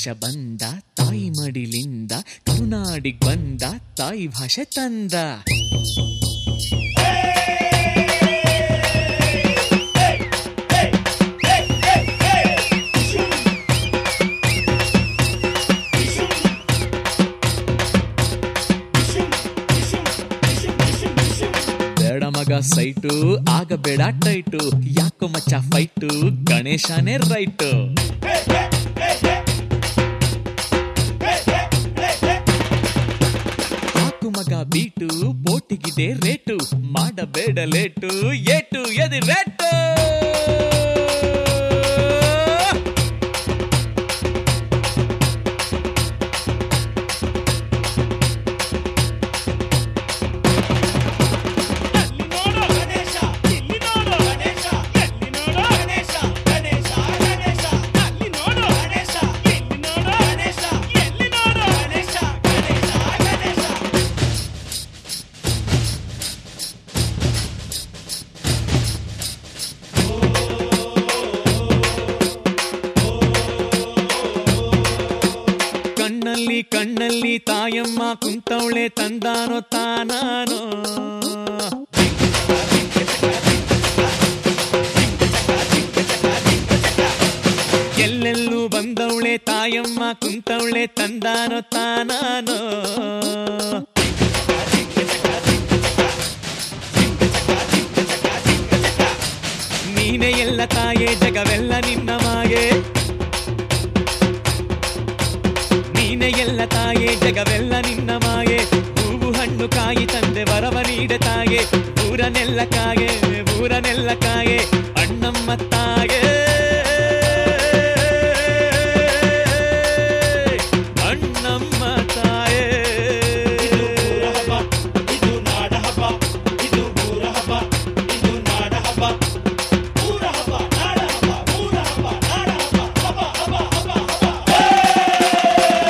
ಬಂದ ತಾಯಿ ಮಡಿಲಿಂದ ಕರುನಾಡಿಗ್ ಬಂದ ತಾಯಿ ಭಾಷೆ ತಂದ ಬೇಡ ಮಗ ಸೈಟು ಆಗ ಬೇಡ ಟೈಟು ಯಾಕೋ ಮಚ್ಚ ಫೈಟು ಗಣೇಶನೇ ರೈಟು ಹಾಕು ಮಗ ಬೀಟು ಬೋಟಿಗಿದೆ ರೇಟು ಮಾಡಬೇಡ ಲೇಟು ಏಟು ಎದಿ ರೇಟು ಅಲ್ಲಿ ನೋಡು ಗಣೇಶ ಇಲ್ಲಿ ನೋಡು ಗಣೇಶ ಎಲ್ಲಿ ನೋಡು ಗಣೇಶ ಗಣೇಶ ಗಣೇಶ ಅಲ್ಲಿ ನೋಡು ಗಣೇಶ ಇಲ್ಲಿ ನೋಡು ಗಣೇಶ ಎಲ್ಲಿ ನೋಡು ಗಣೇಶ ಗಣೇಶ ಗಣೇಶ ಕಣ್ಣಲ್ಲಿ ಕಣ್ಣಲ್ಲಿ ತಾಯಮ್ಮ ಕುಂತವಳೆ ತಂದಾನೋ ತಾನಾನೋ ಎಲ್ಲೆಲ್ಲೂ ಬಂದವಳೆ ತಾಯಮ್ಮ ಕುಂತವಳೆ ತಂದಾನೋ ತಾನಾನೋ ನೀನೆ ಎಲ್ಲ ತಾಯೇ ಜಗವೆಲ್ಲ ನಿನ್ನ ಮಾಯೆ ನೀನೆ ಎಲ್ಲ ತಾಯೇ ಜಗವೆಲ್ಲ ನಿನ್ನ ಮಾಯೆ ಹೂವು ಹಣ್ಣು ಕಾಯಿ ತಂದೆ ವರವ ನೀಡೆ ತಾಯೆ ಊರನೆಲ್ಲ ಕಾಯೆ ಊರನೆಲ್ಲ ಕಾಯೆ ಅಣ್ಣಮ್ಮ ತಾಯೇ ಅಣ್ಣಮ್ಮ ತಾಯೇ ಊರ ಹಬ್ಬ ಇದು ನಾಡ ಹಬ್ಬ ಇದು ಊರ ಹಬ್ಬ ಇದು ನಾಡ ಹಬ್ಬ ಊರ ಹಬ್ಬ ನಾಡ ಹಬ್ಬ ಊರ ಹಬ್ಬ ನಾಡ ಹಬ್ಬ ಹಬ್ಬ ಹಬ್ಬ ಹಬ್ಬ ಹಬ್ಬ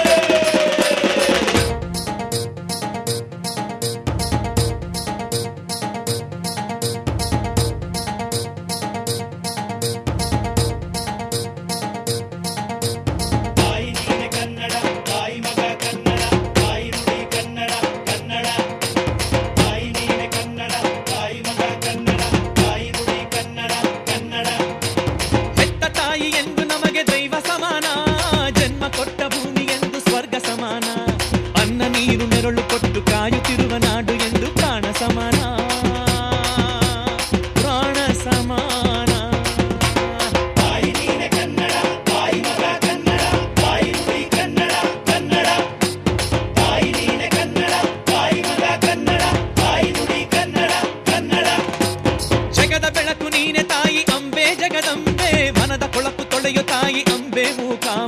ತಾಯಿ ನೀನೆ ಕನ್ನಡ ತಾಯಿ ಮಗ ಕನ್ನಡ ತಾಯಿ ನುಡಿ ಕನ್ನಡ ಕನ್ನಡ ತಾಯಿ ನೀನೆ ಕನ್ನಡ ತಾಯಿ ಮಗ ಕನ್ನಡ ತಾಯಿ ನುಡಿ ಕನ್ನಡ ಕನ್ನಡ ಹೆತ್ತ ತಾಯಿ ಎಂದು ನಮಗೆ ದೈವ ಸಮಾನ ಜನ್ಮ ಕೊಟ್ಟ ಭೂಮಿ ಎಂದು ಸ್ವರ್ಗ ಸಮಾನ ಅನ್ನ ನೀರು ನೆರಳು ಕೊಟ್ಟು ಕಾಯುತ್ತಿರುವ ನಾಡು ಎಂದು ಪ್ರಾಣ ಸಮಾನ ಪ್ರಾಣ ಸಮಾನ ತಾಯಿ ನೀನೆ ಕನ್ನಡ ತಾಯಿ ಮಗ ಕನ್ನಡ ತಾಯಿ ನುಡಿ ಕನ್ನಡ ಕನ್ನಡ ತಾಯಿ ನೀನೆ ಕನ್ನಡ ತಾಯಿ ಮಗ ಕನ್ನಡ ತಾಯಿ ನುಡಿ ಕನ್ನಡ ಕನ್ನಡ ಜಗದ ಬೆಳಕು ನೀನೆ ತಾಯಿ ಅಂಬೆ ಜಗದಂಬೆ ಮನದ ಕೊಳಕು ತೊಳೆಯು ತಾಯಿ ಅಂಬೆ ಮೂಕಾಂಬೆ